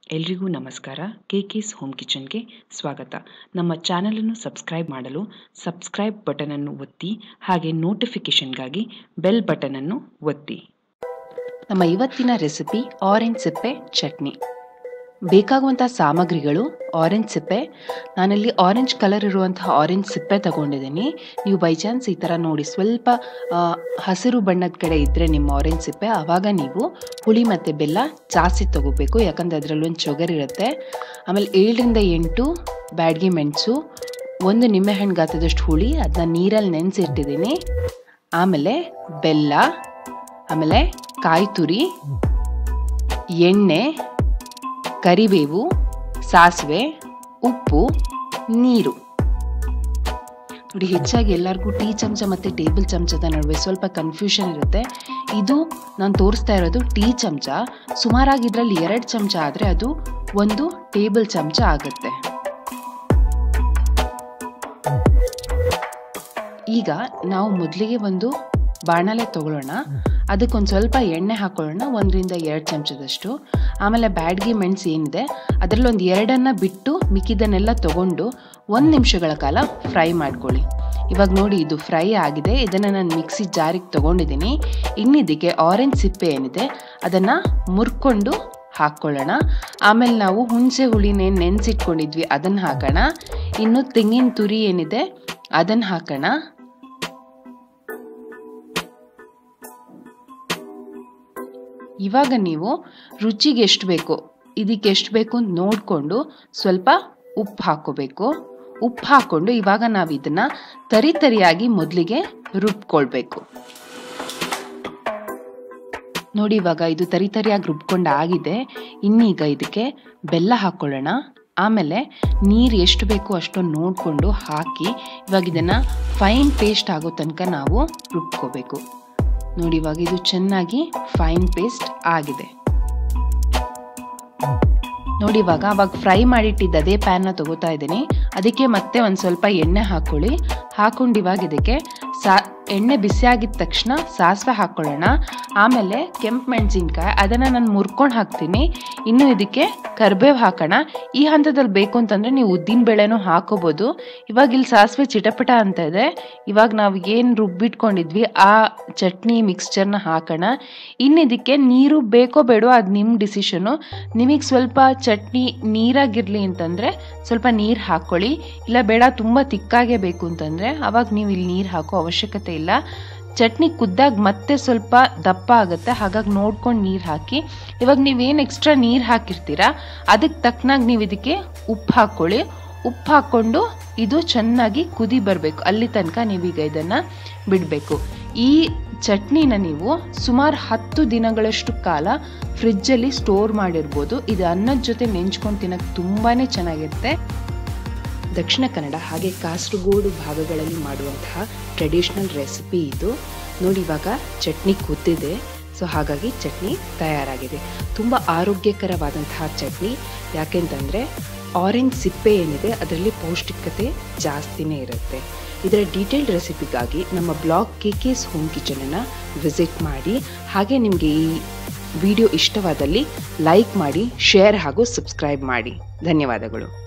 ಎಲ್ರಿಗೂ ನಮಸ್ಕಾರ K K's home ಕಿಚನ್ಗೆ ಸ್ವಾಗತ ನಮ್ಮ ಚಾನಲನ್ನು ಸಬ್ಸ್ಕ್ರೈಬ್ ಮಾಡಲು ಸಬ್ಸ್ಕ್ರೈಬ್ ಬಟನನ್ನು ಒತ್ತಿ ಹಾಗೆ ನೋಟಿಫಿಕೇಷನ್ಗಾಗಿ ಬೆಲ್ ಬಟನನ್ನು ಒತ್ತಿ ನಮ್ಮ ಇವತ್ತಿನ ರೆಸಿಪಿ ಆರೆಂಜ್ ಸಿಪ್ಪೆ ಚಟ್ನಿ ಬೇಕಾಗುವಂಥ ಸಾಮಗ್ರಿಗಳು ಆರೆಂಜ್ ಸಿಪ್ಪೆ ನಾನಲ್ಲಿ ಆರೆಂಜ್ ಕಲರ್ ಇರುವಂತಹ ಆರೆಂಜ್ ಸಿಪ್ಪೆ ತಗೊಂಡಿದ್ದೀನಿ ನೀವು ಬೈ ಚಾನ್ಸ್ ಈ ಥರ ನೋಡಿ ಸ್ವಲ್ಪ ಆ, ಹಸಿರು ಬಣ್ಣದ ಕಡೆ ಇದ್ದರೆ ನಿಮ್ಮ ಆರೆಂಜ್ ಸಿಪ್ಪೆ ಆವಾಗ ನೀವು ಹುಳಿ ಮತ್ತು ಬೆಲ್ಲ ಜಾಸ್ತಿ ತಗೋಬೇಕು ಯಾಕಂದರೆ ಅದರಲ್ಲೊಂದು ಶುಗರ್ ಇರುತ್ತೆ ಆಮೇಲೆ ಏಳರಿಂದ ಎಂಟು ಬ್ಯಾಡ್ಗಿ ಮೆಣಸು ಒಂದು ನಿಂಬೆಹಣ್ಣು ಗಾತ್ರದಷ್ಟು ಹುಳಿ ಅದನ್ನ ನೀರಲ್ಲಿ ನೆನೆಸಿಟ್ಟಿದ್ದೀನಿ ಆಮೇಲೆ ಬೆಲ್ಲ ಆಮೇಲೆ ಕಾಯಿ ತುರಿ ಎಣ್ಣೆ ಕರಿಬೇವು ಸಾಸಿವೆ ಉಪ್ಪು ನೀರು ನೋಡಿ ಹೆಚ್ಚಾಗಿ ಎಲ್ಲರಿಗೂ ಟೀ ಚಮಚ ಮತ್ತು ಟೇಬಲ್ ಚಮಚದ ನಡುವೆ ಸ್ವಲ್ಪ ಕನ್ಫ್ಯೂಷನ್ ಇರುತ್ತೆ ಇದು ನಾನು ತೋರಿಸ್ತಾ ಇರೋದು ಟೀ ಚಮಚ ಸುಮಾರಾಗಿ ಇದರಲ್ಲಿ ಎರಡು ಚಮಚ ಆದರೆ ಅದು ಒಂದು ಟೇಬಲ್ ಚಮಚ ಆಗುತ್ತೆ ಈಗ ನಾವು ಮೊದಲಿಗೆ ಒಂದು ಬಾಣಲೆ ತಗೊಳ್ಳೋಣ ಅದಕ್ಕೊಂದು ಸ್ವಲ್ಪ ಎಣ್ಣೆ ಹಾಕೊಳ್ಳೋಣ ಒಂದರಿಂದ ಎರಡು ಚಮಚದಷ್ಟು ಆಮೇಲೆ ಬ್ಯಾಡ್ಗಿ ಮೆಣಸು ಏನಿದೆ ಅದರಲ್ಲಿ ಒಂದು ಎರಡನ್ನ ಬಿಟ್ಟು ಮಿಕ್ಕಿದನ್ನೆಲ್ಲ ತಗೊಂಡು ಒಂದು ನಿಮಿಷಗಳ ಕಾಲ ಫ್ರೈ ಮಾಡ್ಕೊಳ್ಳಿ ಇವಾಗ ನೋಡಿ ಇದು ಫ್ರೈ ಆಗಿದೆ ಇದನ್ನು ನಾನು ಮಿಕ್ಸಿ ಜಾರಿಗೆ ತಗೊಂಡಿದ್ದೀನಿ ಇನ್ನಿದಕ್ಕೆ ಆರೆಂಜ್ ಸಿಪ್ಪೆ ಏನಿದೆ ಅದನ್ನು ಮುರ್ಕೊಂಡು ಹಾಕ್ಕೊಳ್ಳೋಣ ಆಮೇಲೆ ನಾವು ಹುಣಸೆ ಹುಳಿನೇನು ನೆನೆಸಿಟ್ಕೊಂಡಿದ್ವಿ ಅದನ್ನು ಹಾಕೋಣ ಇನ್ನು ತೆಂಗಿನ ತುರಿ ಏನಿದೆ ಅದನ್ನು ಹಾಕೋಣ ಇವಾಗ ನೀವು ರುಚಿಗೆ ಎಷ್ಟು ಬೇಕು ಇದಕ್ಕೆ ಎಷ್ಟು ಬೇಕು ಅಂತ ನೋಡಿಕೊಂಡು ಸ್ವಲ್ಪ ಉಪ್ಪು ಹಾಕೋಬೇಕು ಉಪ್ಪು ಹಾಕ್ಕೊಂಡು ಇವಾಗ ನಾವು ಇದನ್ನ ತರಿ ತರಿಯಾಗಿ ಮೊದಲಿಗೆ ರುಬ್ಕೊಳ್ಬೇಕು ನೋಡಿ ಇವಾಗ ಇದು ತರಿ ತರಿಯಾಗಿ ರುಬ್ಕೊಂಡು ಆಗಿದೆ ಇನ್ನೀಗ ಇದಕ್ಕೆ ಬೆಲ್ಲ ಹಾಕ್ಕೊಳ್ಳೋಣ ಆಮೇಲೆ ನೀರು ಎಷ್ಟು ಬೇಕು ಅಷ್ಟೊಂದು ನೋಡಿಕೊಂಡು ಹಾಕಿ ಇವಾಗ ಇದನ್ನು ಫೈನ್ ಪೇಸ್ಟ್ ಆಗೋ ತನಕ ನಾವು ರುಬ್ಕೋಬೇಕು ನೋಡಿ ಇವಾಗ ಇದು ಚೆನ್ನಾಗಿ ಫೈನ್ ಪೇಸ್ಟ್ ಆಗಿದೆ ನೋಡಿ ಇವಾಗ ಅವಾಗ ಫ್ರೈ ಮಾಡಿಟ್ಟಿದ್ದ ಅದೇ ಪ್ಯಾನ್ನ ತಗೋತಾ ಇದ್ದೀನಿ ಅದಕ್ಕೆ ಮತ್ತೆ ಒಂದು ಸ್ವಲ್ಪ ಎಣ್ಣೆ ಹಾಕ್ಕೊಳ್ಳಿ ಹಾಕೊಂಡು ಇವಾಗ ಇದಕ್ಕೆ ಸಾ ಎಣ್ಣೆ ಬಿಸಿ ಆಗಿದ ತಕ್ಷಣ ಸಾಸಿವೆ ಹಾಕ್ಕೊಳ್ಳೋಣ ಆಮೇಲೆ ಕೆಂಪು ಮೆಣಸಿನ್ಕಾಯಿ ಅದನ್ನು ನಾನು ಮುರ್ಕೊಂಡು ಹಾಕ್ತೀನಿ ಇನ್ನು ಇದಕ್ಕೆ ಕರ್ಬೇವು ಹಾಕೋಣ ಈ ಹಂತದಲ್ಲಿ ಬೇಕು ಅಂತಂದರೆ ನೀವು ಉದ್ದಿನ ಬೇಳೆನೂ ಹಾಕೋಬೋದು ಇವಾಗ ಇಲ್ಲಿ ಸಾಸಿವೆ ಚಿಟಪಟ ಅಂತ ಇದೆ ಇವಾಗ ನಾವು ಏನು ರುಬ್ಬಿಟ್ಕೊಂಡಿದ್ವಿ ಆ ಚಟ್ನಿ ಮಿಕ್ಸ್ಚರ್ನ ಹಾಕೋಣ ಇನ್ನು ಇದಕ್ಕೆ ನೀರು ಬೇಕೋ ಬೇಡೋ ಅದು ನಿಮ್ಮ ಡಿಸಿಷನು ನಿಮಗೆ ಸ್ವಲ್ಪ ಚಟ್ನಿ ನೀರಾಗಿರಲಿ ಅಂತಂದರೆ ಸ್ವಲ್ಪ ನೀರು ಹಾಕ್ಕೊಳ್ಳಿ ಇಲ್ಲ ಬೇಡ ತುಂಬ ತಿಕ್ಕಾಗೇ ಬೇಕು ಅಂತಂದರೆ ಅವಾಗ ನೀವು ಇಲ್ಲಿ ನೀರು ಹಾಕೋ ಅವಶ್ಯಕತೆ ಇಲ್ಲ ಚಟ್ನಿ ಕುದ್ದಾಗ ಮತ್ತೆ ಸ್ವಲ್ಪ ದಪ್ಪ ಆಗುತ್ತೆ ಹಾಗಾಗಿ ನೋಡ್ಕೊಂಡು ನೀರು ಹಾಕಿ ಇವಾಗ ನೀವೇನು ಎಕ್ಸ್ಟ್ರಾ ನೀರು ಹಾಕಿರ್ತೀರಾ ಅದಕ್ಕೆ ತಕ್ಕನಾಗಿ ನೀವು ಇದಕ್ಕೆ ಉಪ್ಪು ಹಾಕ್ಕೊಳ್ಳಿ ಉಪ್ಪು ಹಾಕ್ಕೊಂಡು ಇದು ಚೆನ್ನಾಗಿ ಕುದಿ ಬರಬೇಕು ಅಲ್ಲಿ ತನಕ ನೀವೀಗ ಇದನ್ನು ಬಿಡಬೇಕು ಈ ಚಟ್ನಿನ ನೀವು ಸುಮಾರು ಹತ್ತು ದಿನಗಳಷ್ಟು ಕಾಲ ಫ್ರಿಜ್ಜಲ್ಲಿ ಸ್ಟೋರ್ ಮಾಡಿರ್ಬೋದು ಇದು ಅನ್ನದ ಜೊತೆ ನೆಂಚ್ಕೊಂಡು ತಿನ್ನಕ್ಕೆ ತುಂಬಾ ಚೆನ್ನಾಗಿರುತ್ತೆ ದಕ್ಷಿಣ ಕನ್ನಡ ಹಾಗೆ ಕಾಸರಗೋಡು ಭಾಗಗಳಲ್ಲಿ ಮಾಡುವಂತಹ ಟ್ರೆಡಿಷ್ನಲ್ ರೆಸಿಪಿ ಇದು ನೋಡಿ ಇವಾಗ ಚಟ್ನಿ ಕುದ್ದಿದೆ ಸೊ ಹಾಗಾಗಿ ಚಟ್ನಿ ತಯಾರಾಗಿದೆ ತುಂಬ ಆರೋಗ್ಯಕರವಾದಂತಹ ಚಟ್ನಿ ಯಾಕೆಂತಂದರೆ ಆರೆಂಜ್ ಸಿಪ್ಪೆ ಏನಿದೆ ಅದರಲ್ಲಿ ಪೌಷ್ಟಿಕತೆ ಜಾಸ್ತಿನೇ ಇರುತ್ತೆ ಇದರ ಡೀಟೇಲ್ಡ್ ರೆಸಿಪಿಗಾಗಿ ನಮ್ಮ ಬ್ಲಾಗ್ ಕೆ ಕೆಸ್ ಹೋಮ್ ಕಿಚನನ್ನು ವಿಸಿಟ್ ಮಾಡಿ ಹಾಗೆ ನಿಮಗೆ ಈ ವಿಡಿಯೋ ಇಷ್ಟವಾದಲ್ಲಿ ಲೈಕ್ ಮಾಡಿ ಶೇರ್ ಹಾಗೂ ಸಬ್ಸ್ಕ್ರೈಬ್ ಮಾಡಿ ಧನ್ಯವಾದಗಳು